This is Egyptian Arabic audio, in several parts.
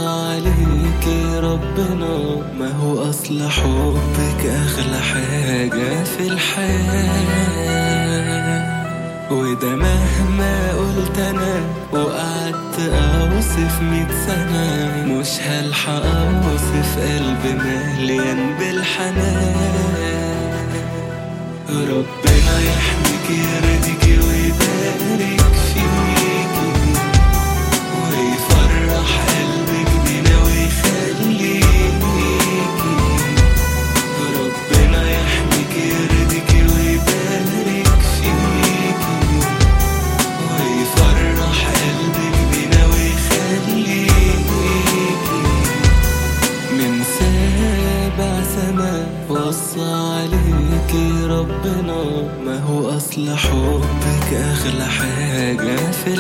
عليكي ربنا ما هو أصل حبك أغلى حاجة في الحياة وده مهما قلت أنا وقعدت أوصف ميت سنة مش هلحق أوصف قلب مليان بالحنان ربنا يحميك يرضيكي ويبارك فيكي ويفرح قلبك بينا ويخليكي ربنا يحميك يرضيكي ويبارك فيكي ويفرح قلبك بينا ويخليكي من سابع سما وصى عليكي ربنا ما هو أصل حبك أغلى حاجة في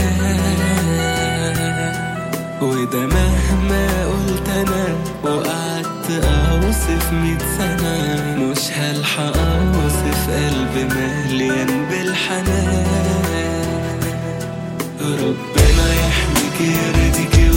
الحياة وده مهما قلت أنا وقعدت أوصف ميت سنة مش هلحق أوصف قلب مليان بالحنان ربنا يحميك يرضيكي